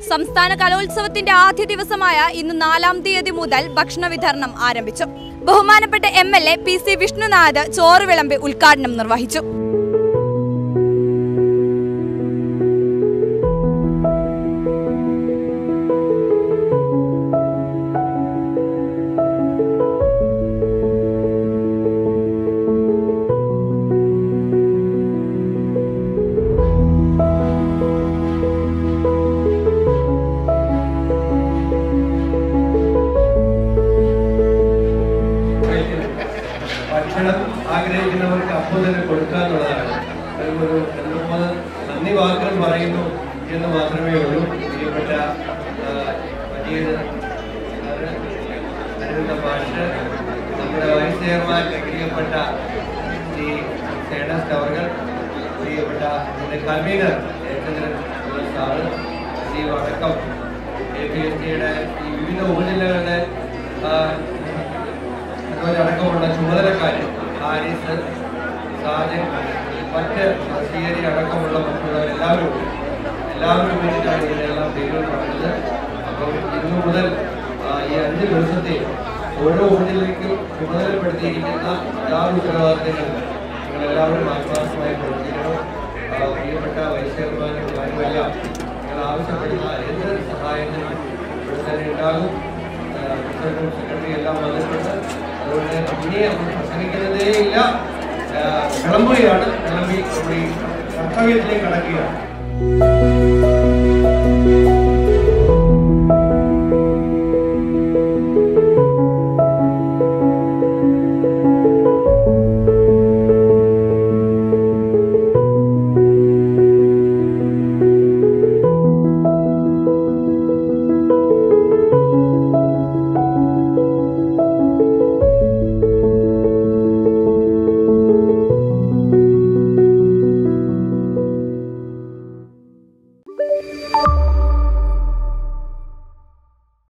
സംസ്ഥാന കലോത്സവത്തിന്റെ ആദ്യ ദിവസമായ ഇന്ന് നാലാം തീയതി മുതൽ ഭക്ഷണ വിതരണം ആരംഭിച്ചു ബഹുമാനപ്പെട്ട M L A P C Vishnunath ചോറ് വിളമ്പി ഉദ്ഘാടനം നിർവഹിച്ചു ഭക്ഷണം ആഗ്രഹിക്കുന്നവർക്ക് അപ്പോൾ തന്നെ കൊടുക്കുക എന്നുള്ളതാണ് അത് ഒരു രണ്ട് മൂന്ന് നന്ദി വാക്കുകൾ പറയുന്നു എന്ന് മാത്രമേ ഉള്ളൂ പ്രിയപ്പെട്ട ആ, വലിയ അരവിന്ദ മാഷ് നമ്മുടെ വൈസ് ചെയർമാൻ പ്രിയപ്പെട്ട ശ്രീ സേണസ് അവർ പ്രിയപ്പെട്ട നമ്മുടെ convener Jayachandran sir Shri Vadakkam A P S ടിയുടെ ഈ വിവിധ ഉപജില്ലകളുടെ ആ, അടക്കമുള്ള ചുമതലക്കാർ ഹാരിസ് സാജൻ മറ്റ് സീയരി അടക്കമുള്ള മറ്റുള്ളവർ എല്ലാവരും ഉണ്ട്. എല്ലാവരും വേണ്ടിയിട്ടാണ് ഇതിനെല്ലാം പേരുകൾ പറഞ്ഞത് അപ്പം ഇന്നു മുതൽ ആ, ഈ അഞ്ച് ദിവസത്തെ ഓരോ ഊണിലേക്കും ചുമതലപ്പെടുത്തിയിരിക്കുന്ന എല്ലാ ഉത്തരവാദിത്തങ്ങളും നിങ്ങളെല്ലാവരും ആത്മാർത്ഥമായി പ്രവർത്തിക്കണം ആ, പ്രിയപ്പെട്ട വൈസ് ചെയർമാനും കാര്യമെല്ലാം നിങ്ങൾ ആവശ്യപ്പെടുന്ന എന്ത് സഹായത്തിനും ഇവിടെ തന്നെ ഉണ്ടാകും പ്രസിഡന്റും സെക്രട്ടറി എല്ലാം വന്നിട്ടുണ്ട് അതുകൊണ്ട് ഇനി നമ്മൾ പ്രസംഗിക്കുന്നതേ ഇല്ല ആ, വിളമ്പുകയാണ് വിളമ്പി നമ്മുടെ ഈ കർത്തവ്യത്തിലേക്ക് കടക്കുകയാണ്